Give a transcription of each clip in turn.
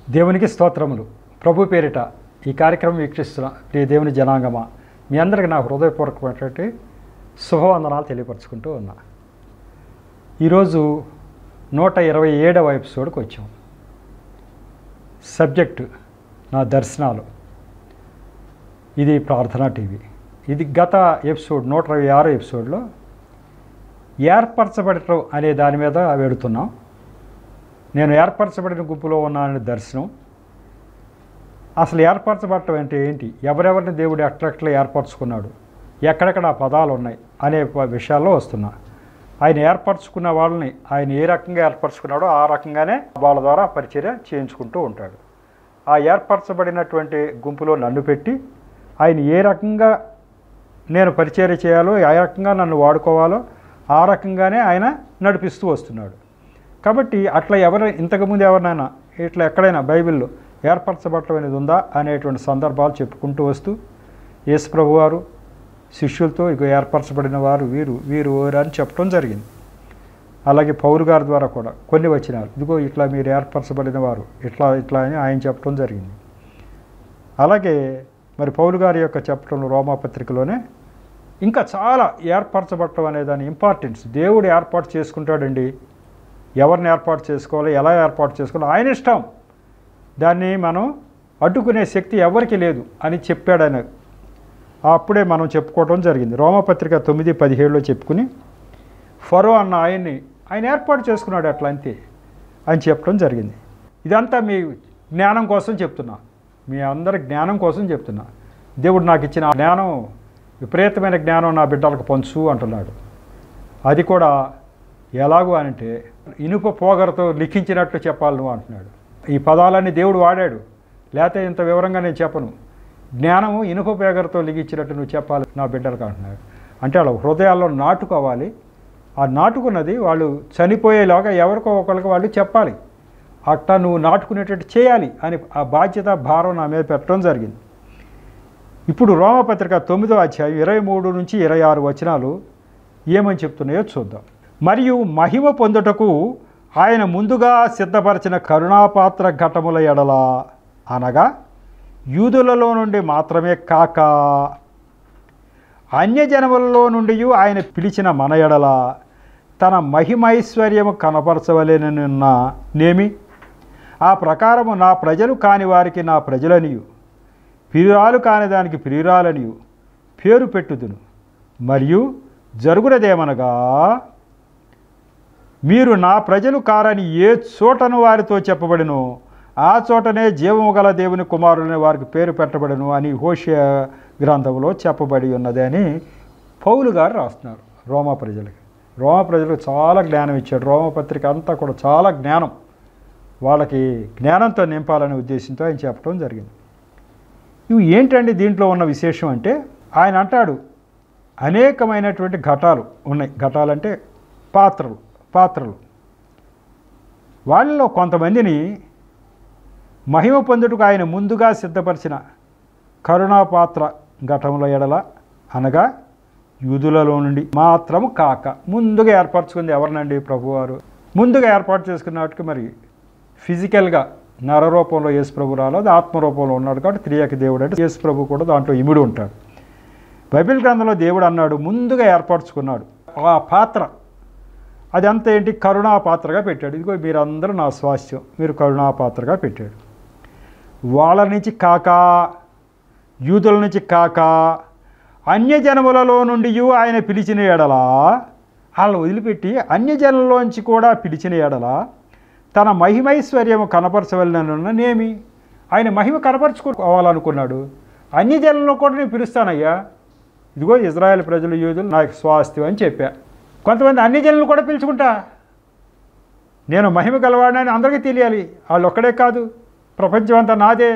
దేవునికి స్తోత్రములు ప్రభు పేరిట ఈ కార్యక్రమం వీక్షిస్తున్న ప్రియ దేవుని జనాంగమా మీ అందరికీ నా హృదయపూర్వకమైనటువంటి శుభవందనాలు తెలియపరచుకుంటూ ఉన్నా ఈరోజు నూట ఇరవై ఏడవ ఎపిసోడ్కి వచ్చాం సబ్జెక్టు నా దర్శనాలు ఇది ప్రార్థనా టీవీ ఇది గత ఎపిసోడ్ నూట ఇరవై ఆరో ఎపిసోడ్లో ఏర్పరచబడటం అనే దాని మీద వెడుతున్నాం నేను ఏర్పరచబడిన గుంపులో ఉన్నానని దర్శనం అసలు ఏర్పరచబడటం అంటే ఏంటి ఎవరెవరిని దేవుడు ఎట్లెట్లా ఏర్పరచుకున్నాడు ఎక్కడెక్కడ ఆ పదాలు ఉన్నాయి అనే ప- విషయాల్లో వస్తున్నా ఆయన ఏర్పరచుకున్న వాళ్ళని ఆయన ఏ రకంగా ఏర్పరచుకున్నాడో ఆ రకంగానే వాళ్ళ ద్వారా పరిచర్య చేయించుకుంటూ ఉంటాడు ఆ ఏర్పరచబడినటువంటి గుంపులో నన్ను పెట్టి ఆయన ఏ రకంగా నేను పరిచర్య చేయాలో ఏ రకంగా నన్ను వాడుకోవాలో ఆ రకంగానే ఆయన నడిపిస్తూ వస్తున్నాడు కాబట్టి అట్లా ఎవరు ఇంతకుముందు ఎవరినైనా ఇట్లా ఎక్కడైనా బైబిల్లో ఏర్పరచబడటం అనేది ఉందా అనేటువంటి సందర్భాలు చెప్పుకుంటూ వస్తూ యేసు ప్రభు వారు శిష్యులతో ఇక ఏర్పరచబడిన వారు వీరు వీరు ఓరు అని చెప్పడం జరిగింది అలాగే పౌరు గారి ద్వారా కూడా కొన్ని వచ్చినారు ఇదిగో ఇట్లా మీరు ఏర్పరచబడిన వారు ఇట్లా ఇట్లా అని ఆయన చెప్పడం జరిగింది అలాగే మరి పౌలు గారి యొక్క చెప్పడం రోమాపత్రికలోనే ఇంకా చాలా ఏర్పరచబడటం అనే దాని ఇంపార్టెన్స్ దేవుడు ఏర్పాటు చేసుకుంటాడండి ఎవరిని ఏర్పాటు చేసుకోవాలి ఎలా ఏర్పాటు చేసుకోవాలి ఆయన ఇష్టం దాన్ని మనం అడ్డుకునే శక్తి ఎవరికి లేదు అని చెప్పాడు ఆయన అప్పుడే మనం చెప్పుకోవడం జరిగింది రోమపత్రిక తొమ్మిది పదిహేడులో చెప్పుకుని ఫరో అన్న ఆయన్ని ఆయన ఏర్పాటు చేసుకున్నాడు అట్లా అంతే అని చెప్పడం జరిగింది ఇదంతా మీ జ్ఞానం కోసం చెప్తున్నా మీ అందరి జ్ఞానం కోసం చెప్తున్నా దేవుడు నాకు ఇచ్చిన ఆ జ్ఞానం విపరీతమైన జ్ఞానం నా బిడ్డలకు పంచు అంటున్నాడు అది కూడా ఎలాగూ అంటే ఇనుప పోగరతో లిఖించినట్లు చెప్పాలి నువ్వు అంటున్నాడు ఈ పదాలన్నీ దేవుడు వాడాడు లేకపోతే ఇంత వివరంగా నేను చెప్పను జ్ఞానము ఇనుప పేగరతో లిగించినట్టు నువ్వు చెప్పాలి నా బిడ్డలకు అంటున్నాడు అంటే వాళ్ళ హృదయాల్లో నాటుకోవాలి ఆ నాటుకున్నది వాళ్ళు చనిపోయేలాగా ఎవరికో ఒకరికి వాళ్ళు చెప్పాలి అట్టా నువ్వు నాటుకునేటట్టు చేయాలి అని ఆ బాధ్యత భారం నా మీద పెట్టడం జరిగింది ఇప్పుడు రోమపత్రిక తొమ్మిదో అధ్యాయం ఇరవై మూడు నుంచి ఇరవై ఆరు వచనాలు ఏమని చెప్తున్నాయో చూద్దాం మరియు మహిమ పొందుటకు ఆయన ముందుగా సిద్ధపరిచిన కరుణాపాత్ర ఘటముల ఎడల అనగా యూదులలో నుండి మాత్రమే కాక అన్యజనములలో నుండి ఆయన పిలిచిన మన ఎడల తన మహిమైశ్వర్యము కనపరచవలేననున్న నేమి ఆ ప్రకారము నా ప్రజలు కాని వారికి నా ప్రజలనియు ప్రియురాలు కాని దానికి ప్రియురాలనియు పేరు పెట్టుదును మరియు జరుగునదేమనగా మీరు నా ప్రజలు కారని ఏ చోటను వారితో చెప్పబడినో ఆ చోటనే జీవము గల దేవుని కుమారులని వారికి పేరు పెట్టబడను అని హోషియ గ్రంథంలో చెప్పబడి ఉన్నది అని పౌలు గారు రాస్తున్నారు రోమా ప్రజలకి రోమా ప్రజలకు చాలా జ్ఞానం ఇచ్చాడు రోమపత్రిక అంతా కూడా చాలా జ్ఞానం వాళ్ళకి జ్ఞానంతో నింపాలనే ఉద్దేశంతో ఆయన చెప్పడం జరిగింది ఇవి ఏంటండి దీంట్లో ఉన్న విశేషం అంటే ఆయన అంటాడు అనేకమైనటువంటి ఘటాలు ఉన్నాయి ఘటాలంటే పాత్రలు పాత్రలు వాళ్ళలో కొంతమందిని మహిమ పొందుటకు ఆయన ముందుగా సిద్ధపరిచిన కరుణాపాత్ర ఘటముల ఎడల అనగా యూదులలో నుండి మాత్రము కాక ముందుగా ఏర్పరచుకుంది ఎవరినండి ప్రభువారు ముందుగా ఏర్పాటు చేసుకున్నట్టుకు మరి ఫిజికల్గా నర రూపంలో యేసు ప్రభు రాలేదు ఆత్మ రూపంలో ఉన్నాడు కాబట్టి త్రియాకి దేవుడు అంటే యేసు ప్రభు కూడా దాంట్లో ఇమిడి ఉంటాడు బైబిల్ గ్రంథంలో దేవుడు అన్నాడు ముందుగా ఏర్పరచుకున్నాడు ఆ పాత్ర అది అంత ఏంటి కరుణా పాత్రగా పెట్టాడు ఇదిగో మీరందరూ నా స్వాస్థ్యం మీరు కరుణా పాత్రగా పెట్టాడు వాళ్ళ నుంచి కాక యూదుల నుంచి కాక అన్యజనములలో నుండి ఆయన పిలిచిన ఎడల వాళ్ళని వదిలిపెట్టి అన్యజనులలోంచి కూడా పిలిచిన ఎడల తన మహిమైశ్వర్యము కనపరచవలనన్న నేమి ఆయన మహిమ కనపరచుకోవాలనుకున్నాడు అన్ని జనులను కూడా నేను పిలుస్తానయ్యా ఇదిగో ఇజ్రాయెల్ ప్రజలు యూదులు నాకు స్వాస్థ్యం అని చెప్పా కొంతమంది అన్ని జనులు కూడా పిలుచుకుంటా నేను మహిమ గలవాడిని అందరికీ తెలియాలి వాళ్ళు ఒక్కడే కాదు ప్రపంచం అంతా నాదే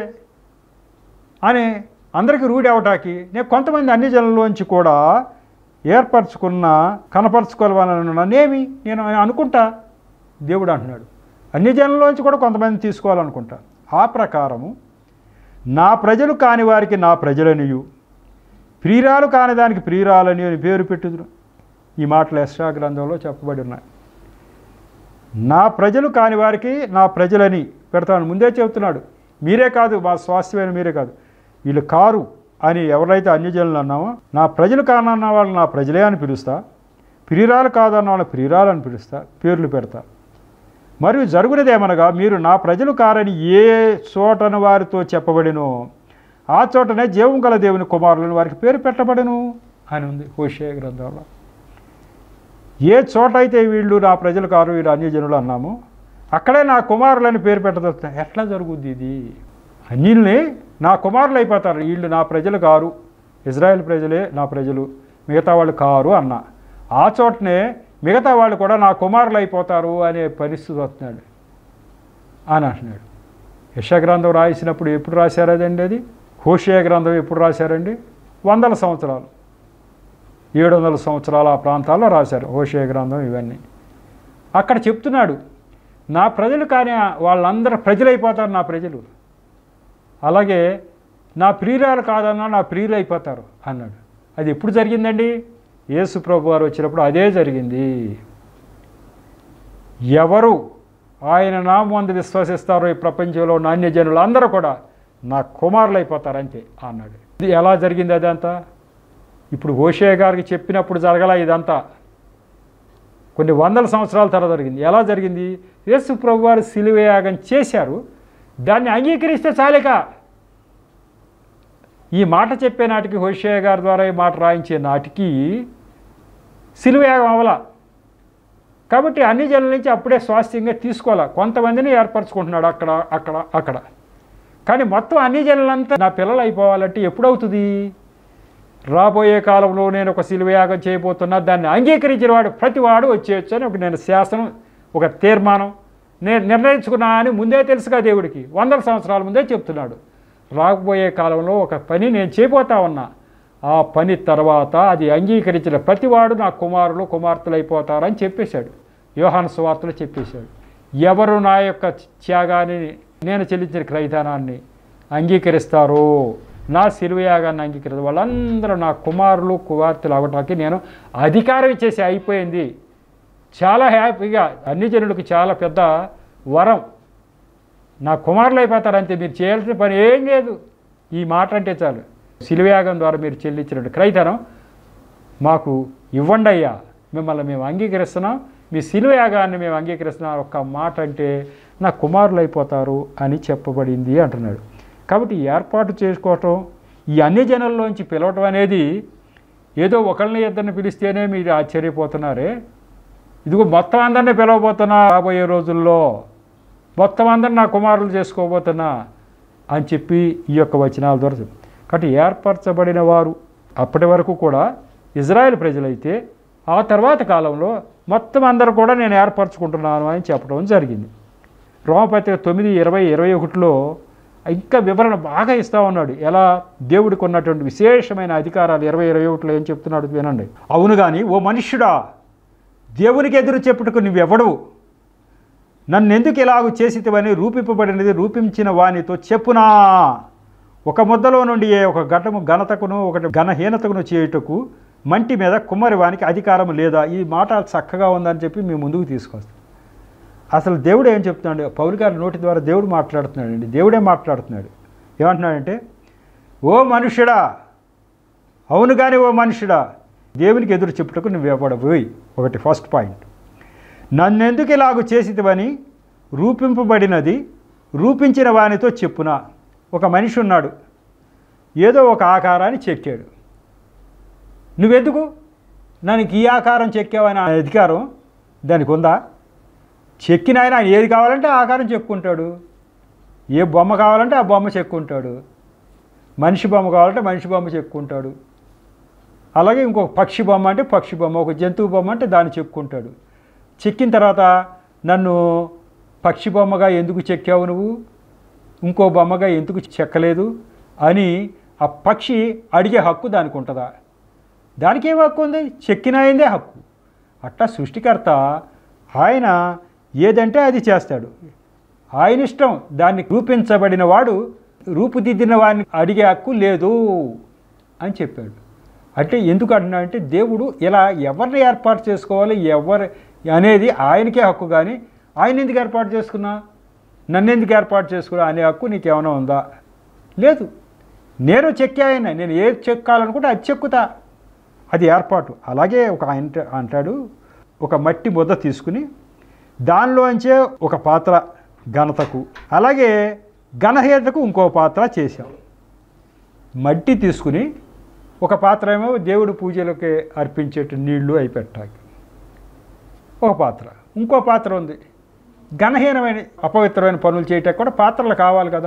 అని అందరికీ రూఢి అవటానికి నేను కొంతమంది అన్ని జనుల్లోంచి కూడా ఏర్పరచుకున్న కనపరచుకోవాలన్న నేమి నేను అనుకుంటా దేవుడు అంటున్నాడు అన్ని జనుల్లోంచి కూడా కొంతమంది తీసుకోవాలనుకుంటా ఆ ప్రకారము నా ప్రజలు కాని వారికి నా ప్రజలనియు ప్రియురాలు కాని దానికి ప్రియురాలని అని పేరు పెట్టుదురు ఈ మాటలు ఎస్రా గ్రంథంలో చెప్పబడి ఉన్నాయి నా ప్రజలు కాని వారికి నా ప్రజలని పెడతాను ముందే చెబుతున్నాడు మీరే కాదు మా స్వాస్థ్యమైన మీరే కాదు వీళ్ళు కారు అని ఎవరైతే అన్యజనులు అన్నామో నా ప్రజలు కానన్న వాళ్ళు నా ప్రజలే అని పిలుస్తా ప్రియురాలు కాదన్న వాళ్ళని ప్రియురాలు అని పిలుస్తా పేర్లు పెడతా మరియు జరుగునదేమనగా మీరు నా ప్రజలు కారని ఏ చోటను వారితో చెప్పబడినో ఆ చోటనే జీవం గల దేవుని కుమారులను వారికి పేరు పెట్టబడను అని ఉంది హోషే గ్రంథంలో ఏ చోట అయితే వీళ్ళు నా ప్రజలు కారు వీళ్ళు అన్యజనులు అన్నామో అక్కడే నా కుమారులని పేరు పెట్టదొస్తా ఎట్లా జరుగుద్ది ఇది అన్యుల్ని నా కుమారులు అయిపోతారు వీళ్ళు నా ప్రజలు కారు ఇజ్రాయెల్ ప్రజలే నా ప్రజలు మిగతా వాళ్ళు కారు అన్న ఆ చోటనే మిగతా వాళ్ళు కూడా నా కుమారులు అయిపోతారు అనే పరిస్థితి వస్తున్నాడు అని అంటున్నాడు యశ గ్రంథం రాసినప్పుడు ఎప్పుడు రాశారు అదండి అది హోషియా గ్రంథం ఎప్పుడు రాశారండి వందల సంవత్సరాలు ఏడు వందల సంవత్సరాల ఆ ప్రాంతాల్లో రాశారు హోషియా గ్రంథం ఇవన్నీ అక్కడ చెప్తున్నాడు నా ప్రజలు కానీ వాళ్ళందరూ ప్రజలైపోతారు నా ప్రజలు అలాగే నా ప్రియురాలు కాదన్నా నా ప్రియులు అయిపోతారు అన్నాడు అది ఎప్పుడు జరిగిందండి యేసు ప్రభు వారు వచ్చినప్పుడు అదే జరిగింది ఎవరు ఆయన నామందు విశ్వసిస్తారో ఈ ప్రపంచంలో నాణ్యజనులు అందరూ కూడా నా కుమారులు అయిపోతారు అంతే అన్నాడు ఇది ఎలా జరిగింది అదంతా ఇప్పుడు ఓషే గారికి చెప్పినప్పుడు జరగల ఇదంతా కొన్ని వందల సంవత్సరాల తర్వాత జరిగింది ఎలా జరిగింది యేసు ప్రభు వారు సిలువయాగం చేశారు దాన్ని అంగీకరిస్తే చాలిక ఈ మాట చెప్పే నాటికి హోషేయ గారి ద్వారా ఈ మాట రాయించే నాటికి సిలువయాగం అవల కాబట్టి అన్ని జనుల నుంచి అప్పుడే స్వాస్థ్యంగా తీసుకోవాలా కొంతమందిని ఏర్పరచుకుంటున్నాడు అక్కడ అక్కడ అక్కడ కానీ మొత్తం అన్ని జనులంతా నా పిల్లలు అయిపోవాలంటే ఎప్పుడవుతుంది రాబోయే కాలంలో నేను ఒక శిలువయాగం చేయబోతున్నా దాన్ని అంగీకరించిన వాడు ప్రతివాడు వచ్చేయచ్చు అని ఒక నేను శాసనం ఒక తీర్మానం నేను నిర్ణయించుకున్నా అని ముందే తెలుసుగా దేవుడికి వందల సంవత్సరాల ముందే చెప్తున్నాడు రాబోయే కాలంలో ఒక పని నేను చేయబోతా ఉన్నా ఆ పని తర్వాత అది అంగీకరించిన ప్రతివాడు నా కుమారులు కుమార్తెలు అయిపోతారని చెప్పేశాడు యోహాను సువార్తలు చెప్పేశాడు ఎవరు నా యొక్క త్యాగాన్ని నేను చెల్లించిన క్రైదానాన్ని అంగీకరిస్తారో నా శిలువయాగాన్ని అంగీకరిస్తారు వాళ్ళందరూ నా కుమారులు కుమార్తెలు అవడానికి నేను అధికారం ఇచ్చేసి అయిపోయింది చాలా హ్యాపీగా అన్ని జనులకు చాలా పెద్ద వరం నా కుమారులు అయిపోతారంతే మీరు చేయాల్సిన పని ఏం లేదు ఈ మాట అంటే చాలు శిలువయాగం ద్వారా మీరు చెల్లించినట్టు క్రైతనం మాకు ఇవ్వండి అయ్యా మిమ్మల్ని మేము అంగీకరిస్తున్నాం మీ శిలువయాగాన్ని మేము అంగీకరిస్తున్నాం ఒక్క మాట అంటే నా కుమారులు అయిపోతారు అని చెప్పబడింది అంటున్నాడు కాబట్టి ఏర్పాటు చేసుకోవటం ఈ అన్ని జనుల్లోంచి పిలవటం అనేది ఏదో ఒకరిని ఇద్దరిని పిలిస్తేనే మీరు ఆశ్చర్యపోతున్నారే ఇదిగో మొత్తం అందరినీ పిలవబోతున్నా రాబోయే రోజుల్లో మొత్తం అందరిని నా కుమారులు చేసుకోబోతున్నా అని చెప్పి ఈ యొక్క వచనాల ద్వారా చెప్పు. కాబట్టి ఏర్పరచబడిన వారు అప్పటి వరకు కూడా ఇజ్రాయెల్ ప్రజలైతే ఆ తర్వాత కాలంలో మొత్తం అందరూ కూడా నేను ఏర్పరచుకుంటున్నాను అని చెప్పడం జరిగింది రోమపత్రిక తొమ్మిది ఇరవై ఇరవై ఒకటిలో ఇంకా వివరణ బాగా ఇస్తా ఉన్నాడు ఎలా దేవుడికి ఉన్నటువంటి విశేషమైన అధికారాలు ఇరవై ఇరవై ఒకటిలో ఏం చెప్తున్నాడు వినండి అవును కానీ ఓ మనుష్యుడా దేవునికి ఎదురు చెప్పుటకు నువ్వెవడవు నన్ను ఎందుకు ఇలాగ చేసితివని రూపింపబడినది రూపించిన వానితో చెప్పునా ఒక ముద్దలో నుండి ఏ ఒక ఘటము ఘనతకును ఒకటి ఘనహీనతకును చేయుటకు మంటి మీద కుమ్మరి వానికి అధికారం లేదా ఈ మాట చక్కగా ఉందని చెప్పి మేము ముందుకు తీసుకొస్తాం అసలు దేవుడు ఏం చెప్తున్నాడు పౌలు గారి నోటి ద్వారా దేవుడు మాట్లాడుతున్నాడండి దేవుడే మాట్లాడుతున్నాడు ఏమంటున్నాడంటే ఓ మనుష్యుడా అవును కానీ ఓ మనుష్యుడా దేవునికి ఎదురు చెప్పుటకు నువ్వు ఇవ్వడబోయి ఒకటి ఫస్ట్ పాయింట్ నన్నెందుకు ఇలాగ చేసిదివని రూపింపబడినది రూపించిన వానితో చెప్పున ఒక మనిషి ఉన్నాడు ఏదో ఒక ఆకారాన్ని చెక్కాడు నువ్వెందుకు దానికి ఈ ఆకారం చెక్కావని అధికారం దానికి ఉందా చెక్కిన ఆయన ఆయన ఏది కావాలంటే ఆ ఆకారం చెక్కుంటాడు ఏ బొమ్మ కావాలంటే ఆ బొమ్మ చెక్కుంటాడు మనిషి బొమ్మ కావాలంటే మనిషి బొమ్మ చెక్కుంటాడు అలాగే ఇంకొక పక్షి బొమ్మ అంటే పక్షి బొమ్మ ఒక జంతువు బొమ్మ అంటే దాన్ని చెక్కుంటాడు చెక్కిన తర్వాత నన్ను పక్షి బొమ్మగా ఎందుకు చెక్కావు నువ్వు ఇంకో బొమ్మగా ఎందుకు చెక్కలేదు అని ఆ పక్షి అడిగే హక్కు దానికి ఉంటుందా దానికి ఏం హక్కు ఉంది చెక్కిన అయిందే హక్కు అట్టా సృష్టికర్త ఆయన ఏదంటే అది చేస్తాడు ఆయన ఇష్టం దాన్ని రూపించబడిన వాడు రూపుదిద్దిన వాడిని అడిగే హక్కు లేదు అని చెప్పాడు అంటే ఎందుకు అంటున్నాడంటే దేవుడు ఇలా ఎవరిని ఏర్పాటు చేసుకోవాలి ఎవరు అనేది ఆయనకే హక్కు కానీ ఆయన ఎందుకు ఏర్పాటు చేసుకున్నా నన్ను ఎందుకు ఏర్పాటు చేసుకున్నా అనే హక్కు నీకేమైనా ఉందా లేదు నేను చెక్కాయన నేను ఏది చెక్కాలనుకుంటే అది చెక్కుతా అది ఏర్పాటు అలాగే ఒక ఆయన అంటాడు ఒక మట్టి ముద్ద తీసుకుని దానిలోంచే ఒక పాత్ర ఘనతకు అలాగే ఘనహీనతకు ఇంకో పాత్ర చేశాం మట్టి తీసుకుని ఒక పాత్ర ఏమో దేవుడి పూజలకి అర్పించేట నీళ్లు అయి పెట్టాలి ఒక పాత్ర ఇంకో పాత్ర ఉంది ఘనహీనమైన అపవిత్రమైన పనులు చేయటానికి కూడా పాత్రలు కావాలి కదా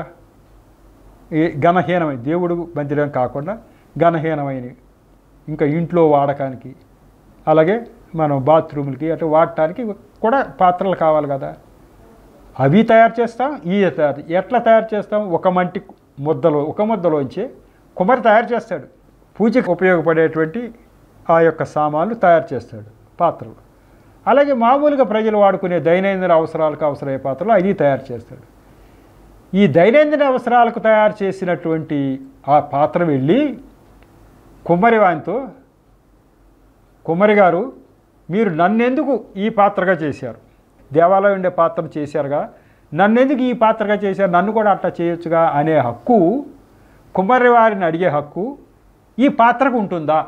ఈ ఘనహీనమైన దేవుడు మందిరం కాకుండా ఘనహీనమైనవి ఇంకా ఇంట్లో వాడకానికి అలాగే మనం బాత్రూములకి అటు వాడటానికి కూడా పాత్రలు కావాలి కదా అవి తయారు చేస్తాం ఈ తయారు ఎట్లా తయారు చేస్తాం ఒక మంటి ముద్దలో ఒక ముద్దలోంచి కుమరి తయారు చేస్తాడు పూజకు ఉపయోగపడేటువంటి ఆ యొక్క సామాన్లు తయారు చేస్తాడు పాత్రలు అలాగే మామూలుగా ప్రజలు వాడుకునే దైనందిన అవసరాలకు అవసరమయ్యే పాత్రలు అది తయారు చేస్తాడు ఈ దైనందిన అవసరాలకు తయారు చేసినటువంటి ఆ పాత్ర వెళ్ళి కుమ్మరి వానితో కుమ్మరి గారు మీరు నన్నెందుకు ఈ పాత్రగా చేశారు దేవాలయం ఉండే పాత్ర చేశారుగా నన్నెందుకు ఈ పాత్రగా చేశారు నన్ను కూడా అట్లా చేయొచ్చుగా అనే హక్కు కుమ్మరి వారిని అడిగే హక్కు ఈ పాత్రకు ఉంటుందా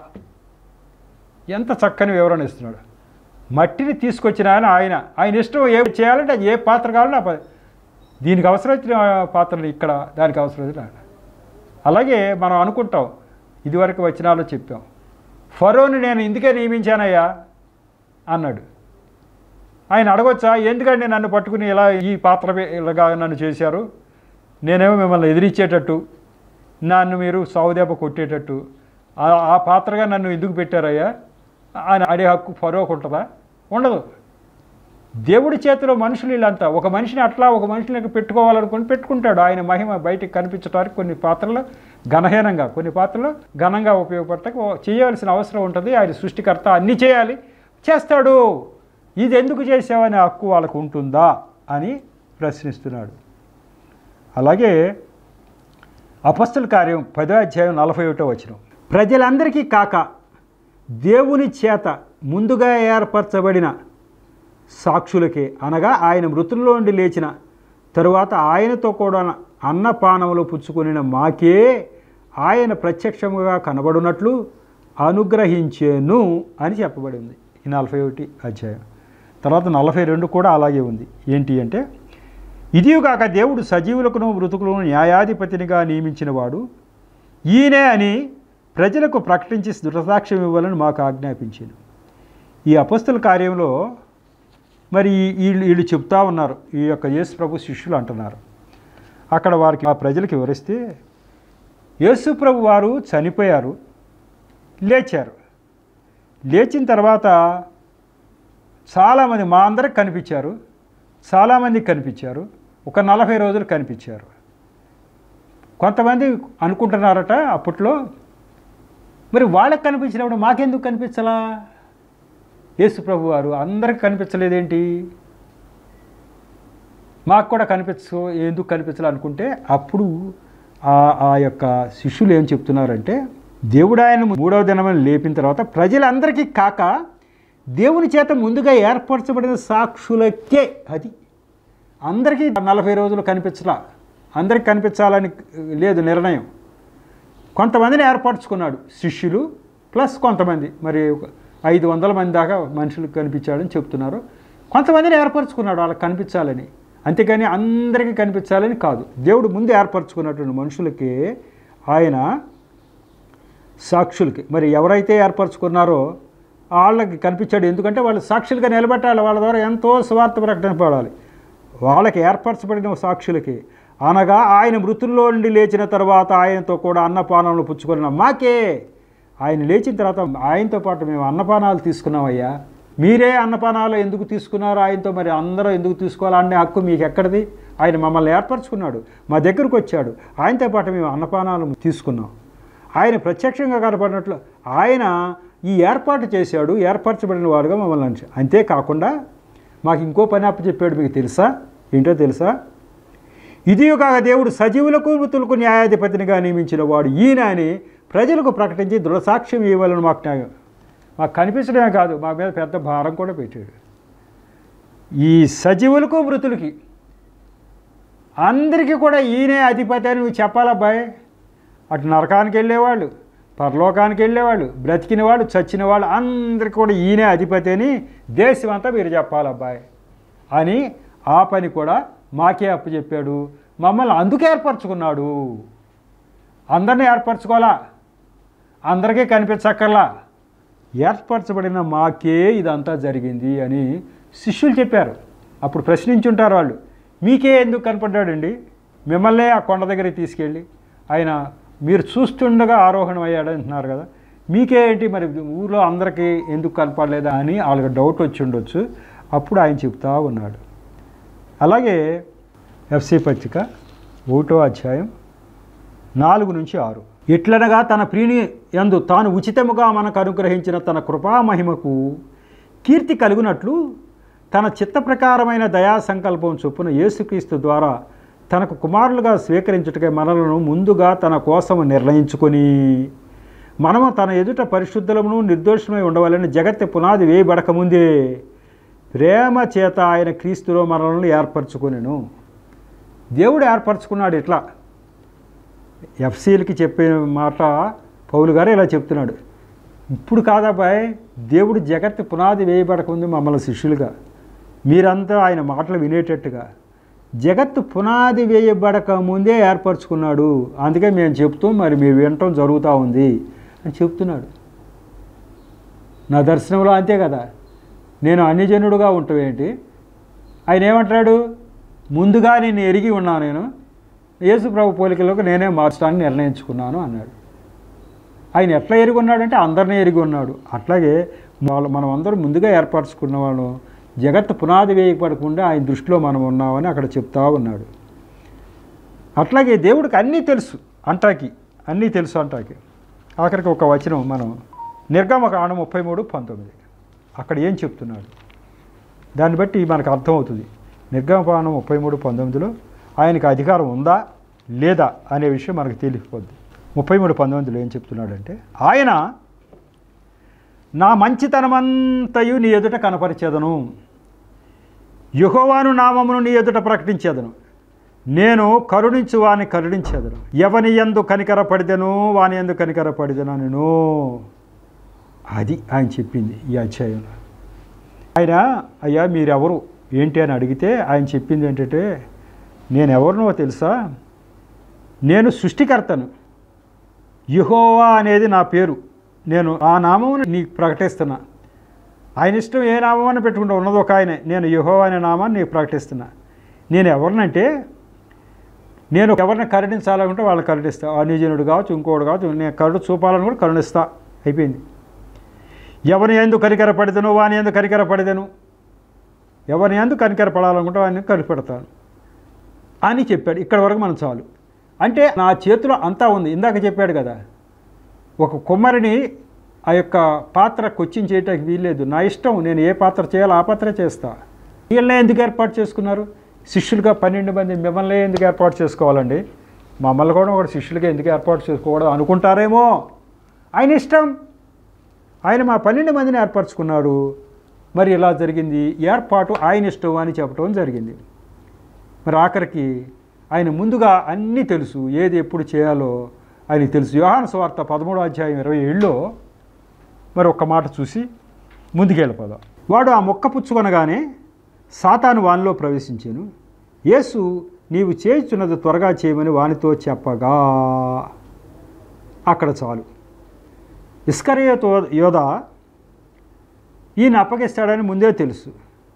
ఎంత చక్కని వివరణ ఇస్తున్నాడు మట్టిని తీసుకొచ్చిన ఆయన ఆయన ఆయన ఇష్టం ఏ చేయాలంటే అది ఏ పాత్ర కావాలంటే ఆ పా- దీనికి అవసరం వచ్చిన పాత్రలు ఇక్కడ దానికి అవసరం వచ్చిన ఆడ. అలాగే మనం అనుకుంటాం ఇదివరకు వచనాలు చెప్పాం ఫరోని నేను ఇందుకే నియమించానయ్యా అన్నాడు ఆయన అడగొచ్చా ఎందుకంటే నన్ను పట్టుకుని ఇలా ఈ పాత్ర ఇలాగా నన్ను చేశారు నేనేమో మిమ్మల్ని ఎదిరించేటట్టు నన్ను మీరు సావుదెబ్బ కొట్టేటట్టు ఆ- ఆ పాత్రగా నన్ను ఎందుకు పెట్టారయ్యా అని అడే హక్కు ఫరోకు ఉంటుందా ఉండదు దేవుడి చేతిలో మనుషులు వీళ్ళంతా ఒక మనిషిని అట్లా ఒక మనిషిని పెట్టుకోవాలనుకుని పెట్టుకుంటాడు ఆయన మహిమ బయటికి కనిపించడానికి కొన్ని పాత్రలు ఘనహీనంగా కొన్ని పాత్రలు ఘనంగా ఉపయోగపడటానికి ఓ- చేయవలసిన అవసరం ఉంటుంది ఆయన సృష్టికర్త అన్నీ చేయాలి చేస్తాడు ఇది ఎందుకు చేసావనే హక్కు వాళ్ళకు ఉంటుందా అని ప్రశ్నిస్తున్నాడు అలాగే అపస్తుల కార్యం పదో అధ్యాయం నలభై ఒకటో వచ్చిన ప్రజలందరికీ కాక దేవుని చేత ముందుగా ఏర్పరచబడిన సాక్షులకే అనగా ఆయన మృతుల్లో నుండి లేచిన తరువాత ఆయనతో కూడా అన్నపానములు పుచ్చుకొనిన మాకే ఆయన ప్రత్యక్షముగా కనబడినట్లు అనుగ్రహించేను అని చెప్పబడింది ఈ నలభై ఒకటి అధ్యాయం తర్వాత నలభై రెండు కూడా అలాగే ఉంది ఏంటి అంటే ఇదిగాక దేవుడు సజీవులకును మృతుకులను న్యాయాధిపతినిగా నియమించినవాడు ఈయనే అని ప్రజలకు ప్రకటించి దృఢసాక్ష్యం ఇవ్వాలని మాకు ఆజ్ఞాపించాను ఈ అపస్తుల కార్యంలో మరి ఈ- వీళ్ళు వీళ్ళు చెప్తా ఉన్నారు ఈ యొక్క యేసు ప్రభు శిష్యులు అంటున్నారు అక్కడ వారికి ఆ ప్రజలకు వివరిస్తే యేసు ప్రభు వారు చనిపోయారు లేచారు లేచిన తర్వాత చాలామంది మా అందరికి కనిపించారు చాలామందికి కనిపించారు ఒక నలభై రోజులు కనిపించారు కొంతమంది అనుకుంటున్నారట అప్పట్లో మరి వాళ్ళకి కనిపించినప్పుడు మాకెందుకు కనిపించలా యేసు ప్రభు వారు అందరికి కనిపించలేదేంటి మాకు కూడా కనిపించు ఎందుకు కనిపించాలనుకుంటే అప్పుడు ఆ ఆ యొక్క శిష్యులు ఏం చెప్తున్నారంటే దేవుడు ఆయన మూడవ దినమని లేపిన తర్వాత ప్రజలందరికీ కాక దేవుని చేత ముందుగా ఏర్పరచబడిన సాక్షులకే అది అందరికీ నలభై రోజులు కనిపించలా అందరికి కనిపించాలని లేదు నిర్ణయం కొంతమందిని ఏర్పరచుకున్నాడు శిష్యులు ప్లస్ కొంతమంది మరి ఒక ఐదు వందల మంది దాకా మనుషులకు కనిపించాడని చెప్తున్నారు కొంతమందిని ఏర్పరచుకున్నాడు వాళ్ళకి కనిపించాలని అంతేకాని అందరికీ కనిపించాలని కాదు దేవుడు ముందు ఏర్పరచుకున్నటువంటి మనుషులకి ఆయన సాక్షులకి మరి ఎవరైతే ఏర్పరచుకున్నారో వాళ్ళకి కనిపించాడు ఎందుకంటే వాళ్ళు సాక్షులుగా నిలబెట్టాలి వాళ్ళ ద్వారా ఎంతో స్వార్థ ప్రకటన పడాలి వాళ్ళకి ఏర్పరచబడిన సాక్షులకి అనగా ఆయన మృతుల్లో నుండి లేచిన తర్వాత ఆయనతో కూడా అన్నపానాలు పుచ్చుకున్న మాకే ఆయన లేచిన తర్వాత ఆయనతో పాటు మేము అన్నపానాలు తీసుకున్నామయ్యా మీరే అన్నపానాలు ఎందుకు తీసుకున్నారు ఆయనతో మరి అందరూ ఎందుకు తీసుకోవాలనే హక్కు మీకు ఎక్కడిది ఆయన మమ్మల్ని ఏర్పరచుకున్నాడు మా దగ్గరకు వచ్చాడు ఆయనతో పాటు మేము అన్నపానాలు తీసుకున్నాం ఆయన ప్రత్యక్షంగా కనపడినట్లు ఆయన ఈ ఏర్పాటు చేశాడు ఏర్పరచబడిన వాడుగా మమ్మల్ని అంచ అంతేకాకుండా మాకు ఇంకో పని అప్పచెప్పాడు మీకు తెలుసా ఏంటో తెలుసా ఇది కాక దేవుడు సజీవులకు మృతులకు న్యాయాధిపతినిగా నియమించిన వాడు ఈయన అని ప్రజలకు ప్రకటించి దృఢసాక్ష్యం ఇవ్వాలని మాకు న్యాయం మాకు కనిపించడమే కాదు మా మీద పెద్ద భారం కూడా పెట్టాడు ఈ సజీవులకు మృతులకి అందరికీ కూడా ఈయనే అధిపతి అని నువ్వు చెప్పాలబ్బాయి అటు నరకానికి వెళ్ళేవాళ్ళు పరలోకానికి వెళ్ళేవాళ్ళు బ్రతికిన వాళ్ళు చచ్చిన వాళ్ళు అందరికీ కూడా ఈయనే అధిపతి అని దేశం అంతా మీరు చెప్పాలబ్బాయి అని ఆ పని కూడా మాకే అప్పచెప్పాడు మమ్మల్ని అందుకు ఏర్పరచుకున్నాడు అందరినీ ఏర్పరచుకోవాలా అందరికీ కనిపించక్కర్లా ఏర్పరచబడిన మాకే ఇదంతా జరిగింది అని శిష్యులు చెప్పారు అప్పుడు ప్రశ్నించుంటారు వాళ్ళు మీకే ఎందుకు కనపడ్డాడండి మిమ్మల్నే ఆ కొండ దగ్గరికి తీసుకెళ్ళి ఆయన మీరు చూస్తుండగా ఆరోహణం అయ్యాడు అంటున్నారు కదా మీకే ఏంటి మరి ఊర్లో అందరికీ ఎందుకు కనపడలేదా అని వాళ్ళకి డౌట్ వచ్చి ఉండొచ్చు అప్పుడు ఆయన చెప్తా ఉన్నాడు అలాగే ఎఫ్సి పత్రిక ఒకటో అధ్యాయం నాలుగు నుంచి ఆరు ఎట్లనగా తన ప్రియుని యందు తాను ఉచితముగా మనకు అనుగ్రహించిన తన కృపామహిమకు కీర్తి కలుగునట్లు తన చిత్త ప్రకారమైన దయా సంకల్పం చొప్పున యేసుక్రీస్తు ద్వారా తనకు కుమారులుగా స్వీకరించుటకై మనలను ముందుగా తన కోసము నిర్ణయించుకొని మనము తన ఎదుట పరిశుద్ధులమును నిర్దోషమై ఉండవాలని జగత్తు పునాది వేయబడకముందే ప్రేమ చేత ఆయన క్రీస్తులో మనల్ని ఏర్పరచుకొనెను దేవుడు ఏర్పరచుకున్నాడు ఇట్లా ఎఫ్సీలకి చెప్పే మాట పౌలు గారు ఇలా చెప్తున్నాడు ఇప్పుడు కాదాబాయ్ దేవుడు జగత్తు పునాది వేయబడకముందు మమ్మల్ని శిష్యులుగా మీరంతా ఆయన మాటలు వినేటట్టుగా జగత్తు పునాది వేయబడక ముందే ఏర్పరచుకున్నాడు అందుకే మేము చెప్తూ మరి మీరు వినటం జరుగుతూ ఉంది అని చెప్తున్నాడు నా దర్శనంలో అంతే కదా నేను అన్యజనుడుగా ఉంటావేంటి ఆయన ఏమంటాడు ముందుగా నేను ఎరిగి ఉన్నాను నేను యేసు ప్రభు పోలికలకు నేనే మార్చడానికి నిర్ణయించుకున్నాను అన్నాడు ఆయన ఎట్లా ఎరిగి ఉన్నాడంటే అందరినీ ఎరిగి ఉన్నాడు అట్లాగే వాళ్ళు మనం అందరం ముందుగా ఏర్పరచుకున్న వాళ్ళు జగత్తు పునాది వేయపడకుండా ఆయన దృష్టిలో మనం ఉన్నామని అక్కడ చెప్తా ఉన్నాడు అట్లాగే దేవుడికి అన్నీ తెలుసు అంటాకి అన్నీ తెలుసు అంటాకి ఆఖరికి ఒక వచనం మనం నిర్గమకాండం ముప్పై మూడు పంతొమ్మిది అక్కడ ఏం చెప్తున్నాడు దాన్ని బట్టి మనకు అర్థమవుతుంది నిర్గమకాండం ముప్పై మూడు పంతొమ్మిదిలో ఆయనకు అధికారం ఉందా లేదా అనే విషయం మనకు తెలిసిపోద్ది ముప్పై మూడు పంతొమ్మిదిలో ఏం చెప్తున్నాడంటే ఆయన నా మంచితనమంతయు నీ ఎదుట కనపరిచేదను యుహోవాను నామమును నీ ఎదుట ప్రకటించేదను నేను కరుణించు వాని కరుణించేదను ఎవని ఎందు కనికర పడిదెను వాని ఎందు కనికర పడిదెను నేను అది ఆయన చెప్పింది ఈ అధ్యాయంలో ఆయన అయ్యా మీరెవరు ఏంటి అని అడిగితే ఆయన చెప్పింది ఏంటంటే నేను ఎవరినో తెలుసా నేను సృష్టికర్తను యహోవా అనేది నా పేరు నేను ఆ నామమును నీకు ప్రకటిస్తున్నా ఆయన ఇష్టం ఏ నామని పెట్టుకుంటూ ఉన్నది ఒక ఆయనే నేను యహోవా అనే నామాన్ని నీకు ప్రకటిస్తున్నా నేను ఎవరినంటే నేను ఎవరిని కరుణించాలనుకుంటే వాళ్ళని కరుణిస్తా అనిజనుడు కావచ్చు ఇంకోడు కావచ్చు నేను కరుణ చూపాలని కూడా కరుణిస్తా అయిపోయింది ఎవరిని ఎందుకు కనికర పడిదను వాని ఎందుకు కనికర పడిదను ఎవరిని ఎందుకు కనికర పడాలనుకుంటే వాడిని కనిపెడతాను అని చెప్పాడు ఇక్కడ వరకు మనం చాలు అంటే నా చేతిలో అంతా ఉంది ఇందాక చెప్పాడు కదా ఒక కుమ్మరిని ఆ యొక్క పాత్ర కొచ్చిన్ చేయటానికి వీల్లేదు నా ఇష్టం నేను ఏ పాత్ర చేయాలో ఆ పాత్ర చేస్తా వీళ్ళనే ఎందుకు ఏర్పాటు చేసుకున్నారు శిష్యులుగా పన్నెండు మంది మిమ్మల్ని ఎందుకు ఏర్పాటు చేసుకోవాలండి మమ్మల్ని కూడా ఒక శిష్యులుగా ఎందుకు ఏర్పాటు చేసుకోకూడదు అనుకుంటారేమో ఆయన ఇష్టం ఆయన మా పన్నెండు మందిని ఏర్పరచుకున్నాడు మరి ఇలా జరిగింది ఏర్పాటు ఆయన ఇష్టం అని చెప్పడం జరిగింది మరి ఆఖరికి ఆయన ముందుగా అన్నీ తెలుసు ఏది ఎప్పుడు చేయాలో ఆయనకి తెలుసు యోహాను స్వార్త పదమూడో అధ్యాయం ఇరవై ఏళ్ళలో మరి ఒక్క మాట చూసి ముందుకెళ్ళిపోదాం వాడు ఆ మొక్క పుచ్చుకొనగానే సాతాను వానిలో ప్రవేశించాను యేసు నీవు చేయుచున్నది త్వరగా చేయమని వానితో చెప్పగా అక్కడ చాలు ఇస్కరియతో యోధ ఈయన అప్పగిస్తాడని ముందే తెలుసు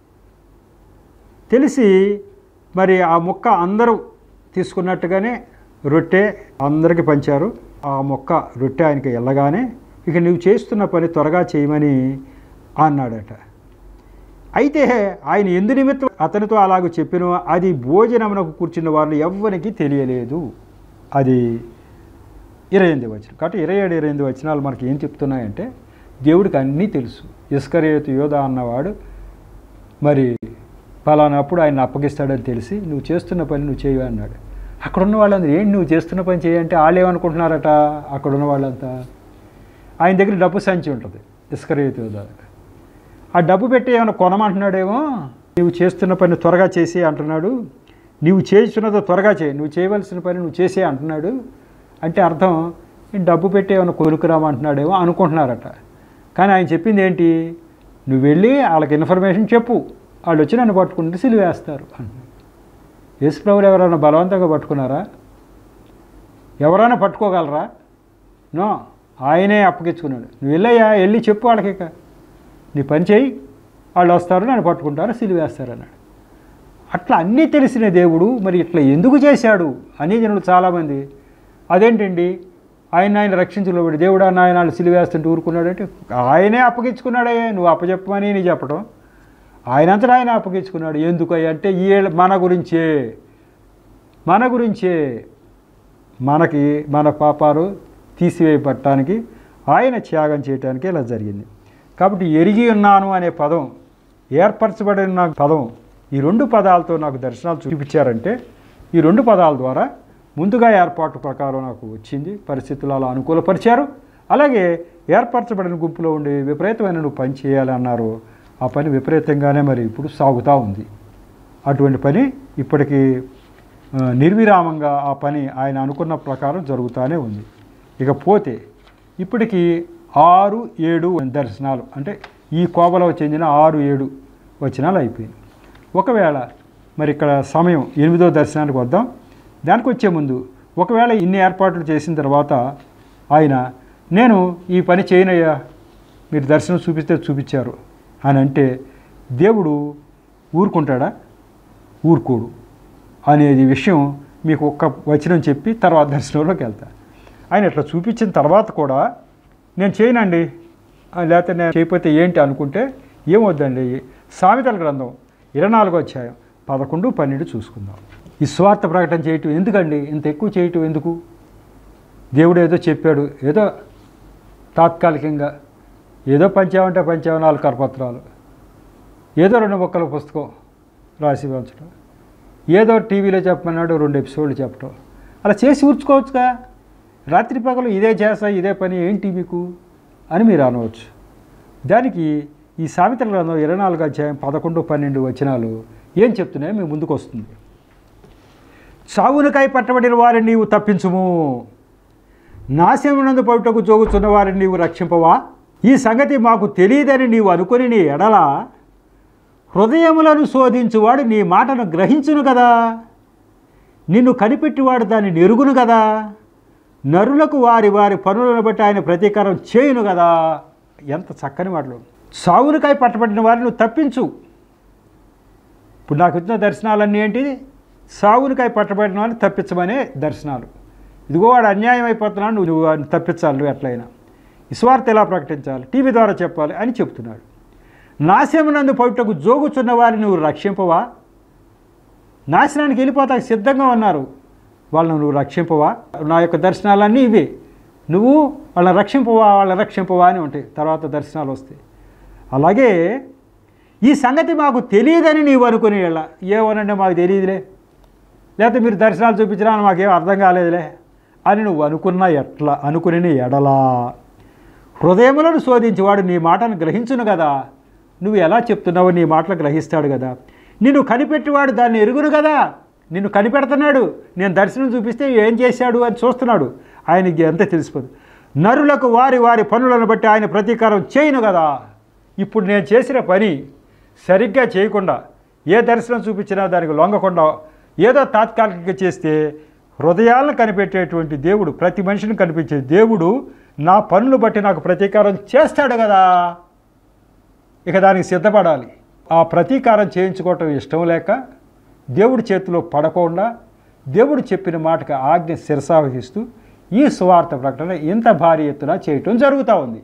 తెలిసి మరి ఆ మొక్క అందరూ తీసుకున్నట్టుగానే రొట్టె అందరికీ పంచారు ఆ మొక్క రొట్టె ఆయనకి వెళ్ళగానే ఇక నువ్వు చేస్తున్న పని త్వరగా చేయమని అన్నాడట అయితే ఆయన ఎందు నిమిత్తం అతనితో అలాగ చెప్పిన అది భోజనమునకు కూర్చున్న వారిని ఎవ్వరికి తెలియలేదు అది ఇరవై ఎనిమిది వచ్చిన కాబట్టి ఇరవై ఏడు ఇరవై ఎనిమిది వచనాలు మనకి ఏం చెప్తున్నాయంటే దేవుడికి అన్నీ తెలుసు ఇస్కరేతు యోధ అన్నవాడు మరి పలానప్పుడు ఆయన అప్పగిస్తాడని తెలిసి నువ్వు చేస్తున్న పని నువ్వు చేయవు అన్నాడు అక్కడ ఉన్న వాళ్ళందరూ ఏంటి నువ్వు చేస్తున్న పని చేయంటే వాళ్ళు ఏమనుకుంటున్నారట అక్కడ ఉన్న వాళ్ళంతా ఆయన దగ్గర డబ్బు సంచి ఉంటుంది ఇస్కరేతు యోధ ఆ డబ్బు పెట్టి ఏమైనా కొనమంటున్నాడేమో నువ్వు చేస్తున్న పని త్వరగా చేసి అంటున్నాడు నీవు చేస్తున్నదో త్వరగా చేయి నువ్వు చేయవలసిన పని నువ్వు చేసే అంటున్నాడు అంటే అర్థం "నేను డబ్బు పెట్టి ఏమైనా కొనుక్కురామంటున్నాడేమో అనుకుంటున్నారట కానీ ఆయన చెప్పింది ఏంటి నువ్వు వెళ్ళి వాళ్ళకి ఇన్ఫర్మేషన్ చెప్పు వాళ్ళు వచ్చి నన్ను పట్టుకుంటే సిలివేస్తారు అంటున్నాడు యేసుప్రభులు ఎవరైనా బలవంతంగా పట్టుకున్నారా ఎవరైనా పట్టుకోగలరా నో ఆయనే అప్పగించుకున్నాడు నువ్వు వెళ్ళయ్యా వెళ్ళి చెప్పు వాళ్ళకి ఇక నీ పని చేయి వాళ్ళు వస్తారు నన్ను పట్టుకుంటారు సిలివేస్తారు అన్నాడు అట్లా అన్నీ తెలిసిన దేవుడు మరి ఇట్లా ఎందుకు చేశాడు అని జనులు చాలామంది అదేంటండి ఆయన ఆయన రక్షించుకోబడి దేవుడు అన్న ఆయన వాళ్ళు సిలివేస్తుంటే ఊరుకున్నాడంటే ఆయనే అప్పగించుకున్నాడయ్యా నువ్వు అప్పచెప్పమని నీ చెప్పడం ఆయనంతటా ఆయన అప్పగించుకున్నాడు ఎందుకయ్యా అంటే ఈ మన గురించే మన గురించే మనకి మన పాపాలు తీసివేయబట్టడానికి ఆయన త్యాగం చేయడానికి ఇలా జరిగింది కాబట్టి ఎరిగి ఉన్నాను అనే పదం ఏర్పరచబడిన పదం ఈ రెండు పదాలతో నాకు దర్శనాలు చూపించారంటే ఈ రెండు పదాల ద్వారా ముందుగా ఏర్పాటు ప్రకారం నాకు వచ్చింది పరిస్థితులు అలా అనుకూలపరిచారు అలాగే ఏర్పరచబడిన గుంపులో ఉండి విపరీతమైన నువ్వు పని చేయాలి అన్నారు ఆ పని విపరీతంగానే మరి ఇప్పుడు సాగుతూ ఉంది అటువంటి పని ఇప్పటికీ ఆ, నిర్విరామంగా ఆ పని ఆయన అనుకున్న ప్రకారం జరుగుతూనే ఉంది ఇక పోతే ఇప్పటికి ఆరు ఏడు దర్శనాలు అంటే ఈ కోవలో చెందిన ఆరు ఏడు వచనాలు అయిపోయింది ఒకవేళ మరి ఇక్కడ సమయం ఎనిమిదో దర్శనానికి వద్దాం దానికి వచ్చే ముందు ఒకవేళ ఇన్ని ఏర్పాట్లు చేసిన తర్వాత ఆయన నేను ఈ పని చేయనయ్యా మీరు దర్శనం చూపిస్తే చూపించారు అని అంటే దేవుడు ఊరుకుంటాడా ఊరుకోడు అనేది విషయం మీకు ఒక్క వచనం చెప్పి తర్వాత దర్శనంలోకి వెళ్తా ఆయన ఇట్లా చూపించిన తర్వాత కూడా నేను చేయనండి ఆ, లేకపోతే నేను చేయకపోతే ఏంటి అనుకుంటే ఏమొద్దండి సామెతల గ్రంథం ఇరవై నాలుగో అధ్యాయం పదకొండు పన్నెండు చూసుకుందాం ఈ స్వార్థ ప్రకటన చేయటం ఎందుకండి ఇంత ఎక్కువ చేయటం ఎందుకు దేవుడు ఏదో చెప్పాడు ఏదో తాత్కాలికంగా ఏదో పంచామంటే పంచామ నాలుగు కరపత్రాలు ఏదో రెండు మొక్కల పుస్తకం రాసి పంచడం ఏదో టీవీలో చెప్పమన్నాడు రెండు ఎపిసోడ్లు చెప్పడం అలా చేసి ఊర్చుకోవచ్చుగా రాత్రి పగలు ఇదే చేస్తా ఇదే పని ఏంటి మీకు అని మీరు అనవచ్చు దానికి ఈ సామెతల గ్రంథం ఇరవై నాలుగు అధ్యాయం పదకొండు పన్నెండు వచనాలు ఏం చెప్తున్నాయో మీ ముందుకు వస్తుంది చావునికై పట్టబడిన వారిని నీవు తప్పించుము నాశనమునందు పడుటకు జోగుతున్న వారిని నీవు రక్షింపవా ఈ సంగతి మాకు తెలియదని నీవు అనుకుని నీ ఎడల హృదయములను శోధించువాడు నీ మాటను గ్రహించును కదా నిన్ను కనిపెట్టివాడు దాన్ని నెరుగును కదా నరులకు వారి వారి పనులను బట్టి ఆయన ప్రతీకారం చేయును కదా ఎంత చక్కని మాటలు సావునికాయ పట్టబడిన వారిని నువ్వు తప్పించు ఇప్పుడు నాకు వచ్చిన దర్శనాలన్నీ ఏంటి సావునికాయ పట్టబడిన వారిని తప్పించమనే దర్శనాలు ఇదిగో వాడు అన్యాయం అయిపోతున్నాడు నువ్వు నువ్వు వాడిని తప్పించాలి నువ్వు ఎట్లయినా ఈ స్వార్థ ఎలా ప్రకటించాలి టీవీ ద్వారా చెప్పాలి అని చెప్తున్నాడు నాశనమునందు పౌటకు జోగుచున్న వారిని నువ్వు రక్షింపవా నాశనానికి వెళ్ళిపోతాకు సిద్ధంగా ఉన్నారు వాళ్ళను నువ్వు రక్షింపవా నా యొక్క దర్శనాలన్నీ ఇవే నువ్వు వాళ్ళని రక్షింపవా వాళ్ళని రక్షింపవా అని ఉంటాయి తర్వాత దర్శనాలు వస్తాయి అలాగే ఈ సంగతి మాకు తెలియదని నీవు అనుకుని ఇలా ఏమనంటే మాకు తెలియదులే లేకపోతే మీరు దర్శనాలు చూపించినా మాకేం అర్థం కాలేదులే అని నువ్వు అనుకున్న ఎట్లా అనుకుని ఎడలా హృదయములను శోధించేవాడు నీ మాటను గ్రహించును కదా నువ్వు ఎలా చెప్తున్నావో నీ మాటలు గ్రహిస్తాడు కదా నిన్ను కనిపెట్టేవాడు దాన్ని ఎరుగును కదా నిన్ను కనిపెడుతున్నాడు నేను దర్శనం చూపిస్తే ఏం చేశాడు అని చూస్తున్నాడు ఆయనకి ఎంత తెలిసిపోదు నరులకు వారి వారి పనులను బట్టి ఆయన ప్రతీకారం చేయను కదా ఇప్పుడు నేను చేసిన పని సరిగ్గా చేయకుండా ఏ దర్శనం చూపించినా దానికి లొంగకుండా ఏదో తాత్కాలికంగా చేస్తే హృదయాలను కనిపెట్టేటువంటి దేవుడు ప్రతి మనిషిని కనిపించే దేవుడు నా పనులు బట్టి నాకు ప్రతీకారం చేస్తాడు కదా ఇక దానికి సిద్ధపడాలి ఆ ప్రతీకారం చేయించుకోవటం ఇష్టం లేక దేవుడి చేతిలో పడకుండా దేవుడు చెప్పిన మాటకు ఆజ్ఞ శిరసావహిస్తూ ఈ సువార్త ప్రకటన ఇంత భారీ ఎత్తున చేయటం జరుగుతూ ఉంది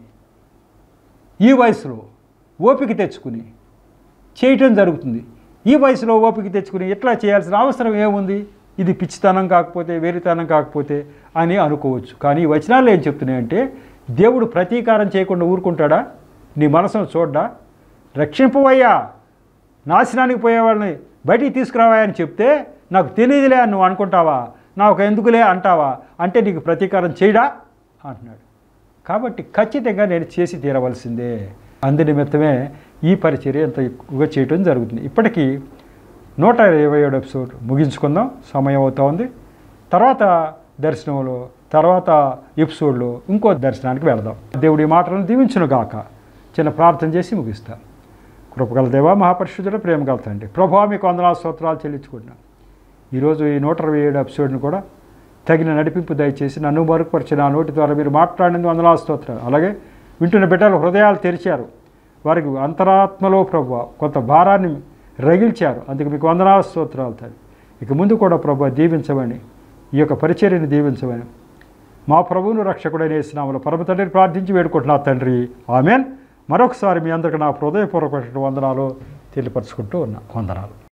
ఈ వయసులో ఓపిక తెచ్చుకుని చేయటం జరుగుతుంది ఈ వయసులో ఓపిక తెచ్చుకుని ఇట్లా చేయాల్సిన అవసరం ఏముంది ఇది పిచ్చితనం కాకపోతే వేరితనం కాకపోతే అని అనుకోవచ్చు కానీ ఈ వచనాలు ఏం చెప్తున్నాయంటే దేవుడు ప్రతీకారం చేయకుండా ఊరుకుంటాడా నీ మనసును చూడ్డా రక్షింపవయ్యా నాశనానికి పోయే వాళ్ళని బయటికి తీసుకురావా అని చెప్తే నాకు తెలియదులే అని నువ్వు అనుకుంటావా నాకు ఎందుకులే అంటావా అంటే నీకు ప్రతీకారం చేయడా అంటున్నాడు కాబట్టి ఖచ్చితంగా నేను చేసి తీరవలసిందే అందు నిమిత్తమే ఈ పరిచర్య ఎంత ఎక్కువగా చేయటం జరుగుతుంది ఇప్పటికీ నూట ఇరవై ఏడు ఎపిసోడ్ ముగించుకుందాం సమయం అవుతా ఉంది తర్వాత దర్శనంలో తర్వాత ఎపిసోడ్లో ఇంకో దర్శనానికి వెళదాం దేవుడి మాటలను దీవించును గాక చిన్న ప్రార్థన చేసి ముగిస్తాం కృపగల దేవా మహాపరిశుద్ధుల ప్రేమ గల తండ్రి ప్రభావ మీకు వందనాలు స్తోత్రాలు చెల్లించుకుంటున్నాను ఈరోజు ఈ నూట ఇరవై ఏడు ఎపిసోడ్ని కూడా తగిన నడిపింపు దయచేసి నన్ను మరుగుపరిచి నా నోటి ద్వారా మీరు మాట్లాడినందుకు వందనాలు స్తోత్రాలు అలాగే వింటున్న బిడ్డలు హృదయాలు తెరిచారు వారికి అంతరాత్మలో ప్రభు కొంత భారాన్ని రగిల్చారు అందుకు మీకు వందనాలు స్తోత్రాలు తండ్రి ఇక ముందు కూడా ప్రభు దీవించమని ఈ యొక్క పరిచర్యని దీవించమని మా ప్రభువును రక్షకుడైన యేసునామములో పరమ తండ్రిని ప్రార్థించి వేడుకుంటున్నా తండ్రి ఆమెన్ మరొకసారి మీ అందరికీ నా హృదయపూర్వక వందనాలు తెలియపరచుకుంటూ ఉన్నా వందనాలు